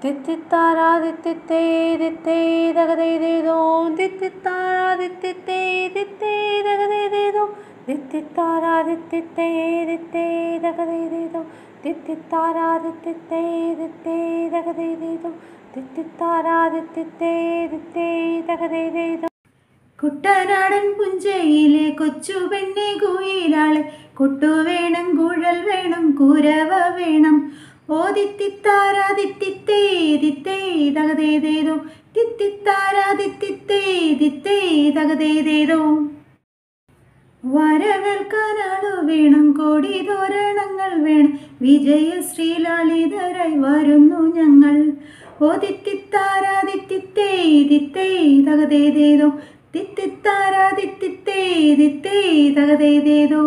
തിത്തിത്താരാദിത്തിത്തേ ദിത്തേ തകതേതേതോ തിത്തിത്താരാദിത്തിത്തേ ദിത്തേ തകതേതേതോ തിത്തിത്താരാദിത്തിത്തേ ദിത്തേ തകതേതേതോ തിത്തിത്താരാദിത്തിത്തേ ദിത്തേ തകതേതേതോ തിത്തിത്താരാദിത്തിത്തേ ദിത്തേ തകതേതേതോ കുട്ടനാടൻ പുഞ്ചയിലെ കൊച്ചു പെണ്ണെ കുയിലാളെ കൊട്ടു വേണം കുഴൽ വേണം കുരവ വേണം ഓ തിത്തിത്താരാ തിത്തിത്തേ തിത്തേ തകതേതേതോ തിത്തിത്താരാ തിത്തിത്തേ തിത്തേ തകതേതേതോ വരവേൽക്കാനാളു വേണം കോടി തോരണങ്ങൾ വേണം വിജയശ്രീലാളിതരായി വരുന്നു ഞങ്ങൾ ഓ തിത്തിത്താരാ തിത്തിത്തേ തിത്തേ തകതേതേതോ തിത്തിത്താരാ തിത്തിത്തേ തിത്തേ തകതേതേതോ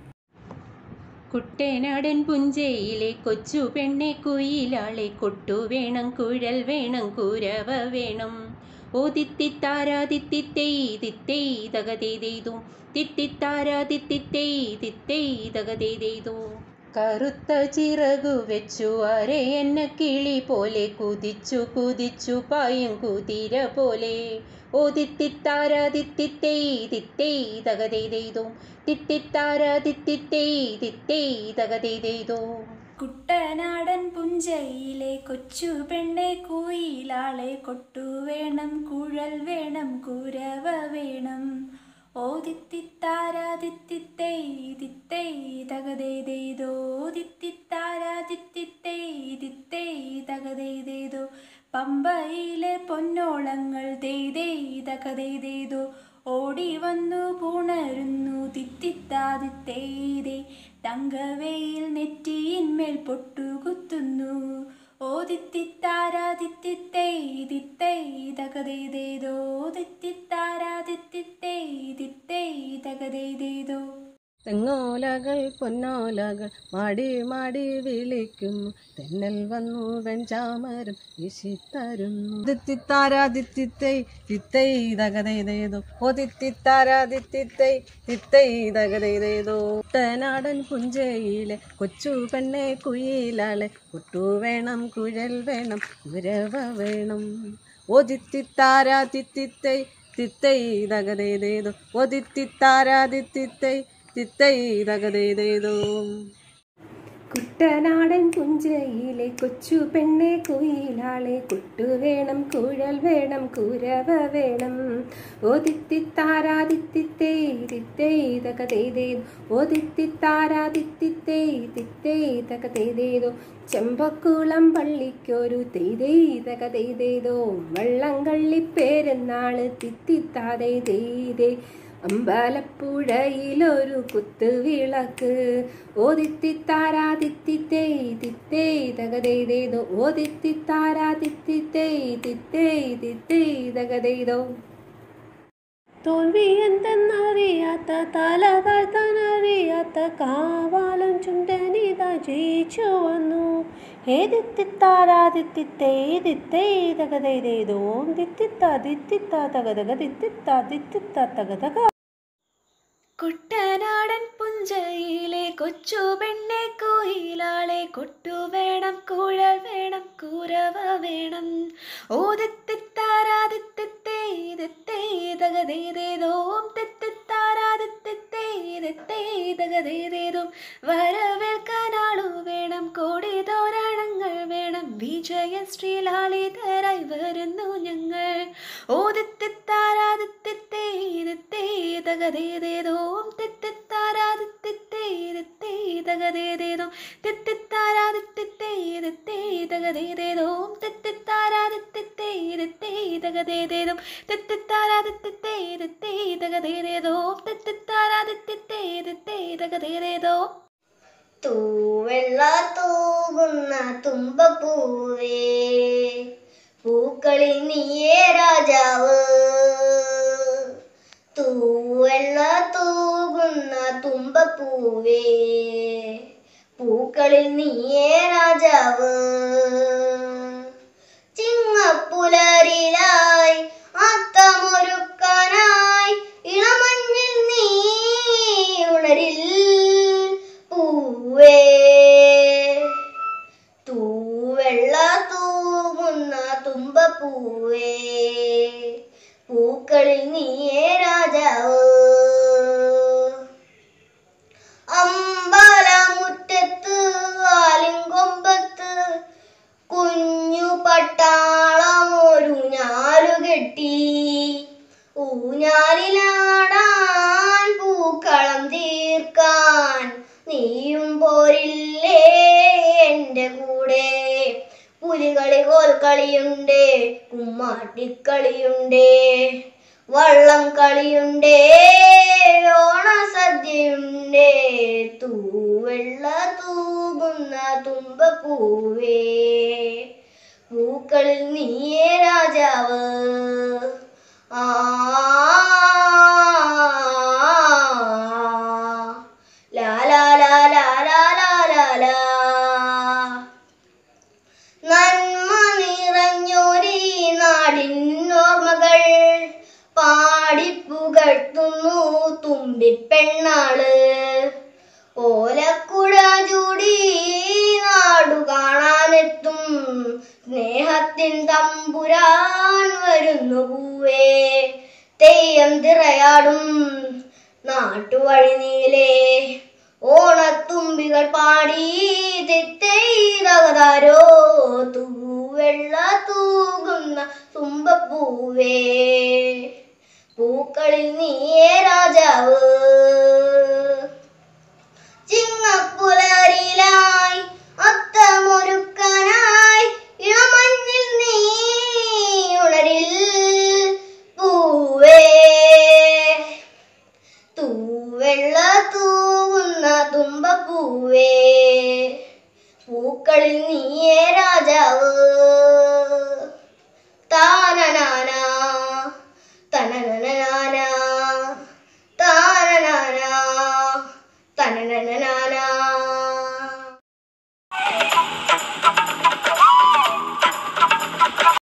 കുട്ടനാടൻ പുഞ്ചയിലെ കൊച്ചു പെണ്ണെ കുയിലാളെ കൊട്ടു വേണം കുഴൽ വേണം കുരവ വേണം ഓ തിത്തിത്താരാ തിത്തിത്തേ തിത്തേ തകതേതേതും തിത്തിത്താരാ തിത്തിത്തേ തിത്തേ തകതേതേതോ കറുത്ത ചിറകു വെച്ചു അരെ എന്ന കിളി പോലെ കുതിച്ചു കുതിച്ചു പായും കുതിര പോലെ ഓ തിത്തിത്താര തിത്തിത്തേ തിത്തേ തകതേതേതോ തിത്തിത്താര തിത്തിത്തേ തിത്തേ തകതേതേതോ കുട്ടനാടൻ പുഞ്ചയിലെ കൊച്ചു പെണ്ണെ കുയിലാളെ കൊട്ടു വേണം കുഴൽ വേണം കുരവ വേണം ഓ ദിത്തിത്താരാ ദിത്തിത്തേ ദിത്തേ തകതേതേതോ ദിത്തിത്താരാ ദിത്തിത്തേ ദിത്തേ തകതേതേതോ പമ്പയിലെ പൊന്നോളങ്ങൾ തേതേ തകതേതേതോ ഓടി വന്നു പുണരുന്നു തിത്തിത്താതിത്തേതേ തങ്കവയിൽ നെറ്റിയിന്മേൽ പൊട്ടുകുത്തുന്നു ഓ ദിത്തിത്താരാ ദിത്തിത്തേ ദിത്തേ തകതേതേതോ ദിത്തിത്താരാ ദിത്തിത്തേ ദിത്തേ തകതേതേതോ തെങ്ങോലകൾ പൊന്നോലകൾ മാടി മാടി വിളിക്കുന്നു തെന്നൽ വന്നു വെഞ്ചാമരം വീശിത്തരുന്നു ദിത്തിത്താരാദിത്തിത്തൈ തിത്തൈ തകതേതേതോ ഓ തിത്തിത്താരാദിത്തിത്തൈ തിത്തൈ തകതേതേതോ കുട്ടനാടൻ പുഞ്ചയിലെ കൊച്ചു പെണ്ണെ കുയിലാളെ കുട്ടു വേണം കുഴൽ വേണം കുരവ വേണം ഓ തിത്തിത്താരാ തിത്തിത്തൈ തിത്തൈ തകതേതേതോ ഓ തിത്തിത്താരാ തിത്തിത്തൈ തിത്തൈ തകതേതേതോ കുട്ടനാടൻ പുഞ്ചയിലെ കൊച്ചു പെണ്ണെ കുയിലാളെ കുട്ടു വേണം കുഴൽ വേണം കുരവ വേണം ഓ തിത്തിത്താരാ തിത്തിത്തേ തിത്തേ തകതേതേതോ ഓ തിത്തിത്താരാ തിത്തിത്തേ തിത്തേ തകതേതേതോ ചെമ്പക്കുളം പള്ളിക്കൊരു തെയ്തേ തകതേതേതോ വള്ളംകള്ളിപ്പേരെന്നാള് തിത്തിത്താതേ തെയ്തേ അമ്പലപ്പുഴയിലൊരു കുത്തുവിളക്ക് ഓദിത്തിത്താരാ തിത്തിത്തേ തിത്തേ തകതേതേതോ ഓദിത്തിത്താരാ തിത്തിത്തേ തിത്തേ തിത്തേ തകതേതോ തോൽവി എന്തെന്നറിയാത്ത തല താഴ്ത്താനറിയാത്ത കാവാലം ചുണ്ടനിത ജയിച്ചു വന്നു ഏതിത്തിത്താരാതിത്തിത്തേ ദിത്തേ തകതേതേതോ ദിത്തിത്ത ദിത്തിത്ത തകതക ദിത്തിത്ത ദിത്തിത്ത തകതക കുട്ടനാടൻ പുഞ്ചയിലെ കൊച്ചു പെണ്ണെ കോയിലാളെ കൊട്ടു വേണം കുഴൽ വേണം കുരവ വേണം ഓദിത്തിത്താരാദിത്തിത്തേ ദിത്തേ തകതേതേതോം തെത്തിത്താരാദിത്തിത്തേ ദിത്തേ തകതേതേതോം വരവേൽക്കാനാളു വേണം കോടി തോരണങ്ങൾ വേണം വിജയ ശ്രീലാളിതരായി വരുന്നു ഞങ്ങൾ ഓദിത്തിത്താരാദിത്തിത്തേ ദിത്തേ തകതേതേതോം തെത്തിത്താരാദിത്തിത്തേ ദിത്തേ തകതേതേതോം തെത്തിത്താരാദിത്തിത്തേ ദിത്തേ തകതേതേതോം തെത്തിത്താരാദിത്തിത്തേ ദിത്തേ തകതേതേതോം തെത്തിത്താരാദിത്തിത്തേ ദിത്തേ തകതേതേതോം തെത്തിത്താരാദിത്തിത്തേ ദിത്തേ തകതേതേതോ തൂവെള്ള തൂകുന്ന തുമ്പപ്പൂവേ പൂക്കളിൽ നീയേ രാജാവ് തൂവെള്ള തൂകുന്ന തുമ്പപ്പൂവേ പൂക്കളിൽ നീയേ രാജാവ് ചിങ്ങപ്പുലരിലായി അത്തമൊരുക്കാനായി ഇളമഞ്ഞിൽ നീ ഉണരിൽ പൂവേ തൂവെള്ള തൂകുന്ന കളിയുണ്ടേ കുമ്മാട്ടിക്കളിയുണ്ടേ വള്ളം കളിയുണ്ടേ ഓണസദ്യയുണ്ടേ തൂവെള്ള തൂകുന്ന തുമ്പപ്പൂവേ പൂക്കളിൽ നീയേ രാജാവ് ആ ലാ ലാ ലാ ലാ ലാ ലാ ലാ ലാ നന്മ നിറഞ്ഞൊരീ നാടിൻ ഓർമ്മകൾ പാടിപ്പുകഴ്ത്തുന്നു തുമ്പിപ്പെണ്ണാള് ഓലക്കുട ചൂടി നാടു കാണാനെത്തും സ്നേഹത്തിൻ തമ്പുരാൻ വരുന്നു പൂവേ തെയ്യം തിറയാടും നാട്ടുവഴി നീലേ ഓണത്തുമ്പികൾ പാടി തെയ്തകതാരോ തൂവെള്ള തൂകുന്ന തുമ്പപ്പൂവേ പൂക്കളിൽ നീയേ രാജാവ് ചിങ്ങപ്പുലരിലായി അത്തമൊരുക്കാനായി ഇളമഞ്ഞിൽ നീ ഉണരിൽ പൂവേ തൂവെള്ള തൂവുന്ന തുമ്പപ്പൂവേ പൂക്കളിൽ നീയേ രാജാവ് താനനാന